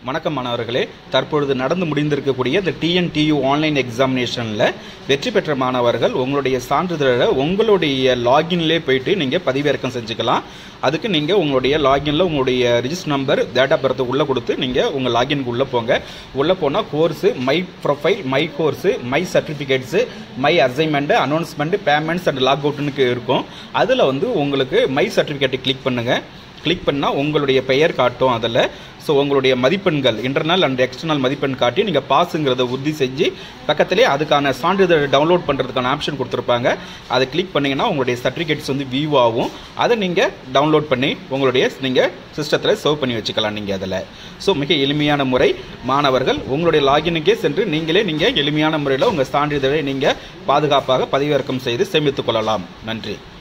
வணக்கம் மாணவர்களே தற்பொழுது நடந்து முடிந்திருக்கக்கூடிய இந்த டிஎன்டியு ஆன்லைன் எக்ஸாமினேஷனில் வெற்றி பெற்ற மாணவர்கள் உங்களுடைய சான்றிதழை உங்களுடைய லாகின்லே போயிட்டு நீங்கள் பதிவிறக்கம் செஞ்சுக்கலாம் அதுக்கு நீங்கள் உங்களுடைய லாகின்ல உங்களுடைய register number date of birth உள்ளே கொடுத்து நீங்கள் உங்கள் லாகின்க்கு உள்ளே போங்க உள்ளே போனால் course my profile my course my certificates my assignment announcement payments and log அவுட்னுக்கு இருக்கும் அதில் வந்து உங்களுக்கு மை சர்டிஃபிகேட்டை கிளிக் பண்ணுங்கள் கிளிக் பண்ணால் உங்களுடைய பெயர் காட்டும் அதில் ஸோ உங்களுடைய மதிப்பெண்கள் இன்டர்னல் அண்ட் எக்ஸ்டர்னல் மதிப்பெண் காட்டி நீங்கள் பாஸுங்கிறத உறுதி செஞ்சு பக்கத்திலே அதுக்கான சான்றிதழ் டவுன்லோட் பண்ணுறதுக்கான ஆப்ஷன் கொடுத்துருப்பாங்க அதை கிளிக் பண்ணிங்கன்னா உங்களுடைய சர்டிஃபிகேட்ஸ் வந்து வியூ ஆகும் அதை நீங்கள் டவுன்லோட் பண்ணி உங்களுடைய நீங்கள் சிஸ்டத்தில் சர்வ் பண்ணி வச்சுக்கலாம் நீங்கள் அதில் ஸோ மிக எளிமையான முறை மாணவர்கள் உங்களுடைய லாகினுக்கே சென்று நீங்களே நீங்கள் எளிமையான முறையில் உங்கள் சான்றிதழை நீங்கள் பாதுகாப்பாக பதிவிறக்கம் செய்து சேமித்துக் கொள்ளலாம் நன்றி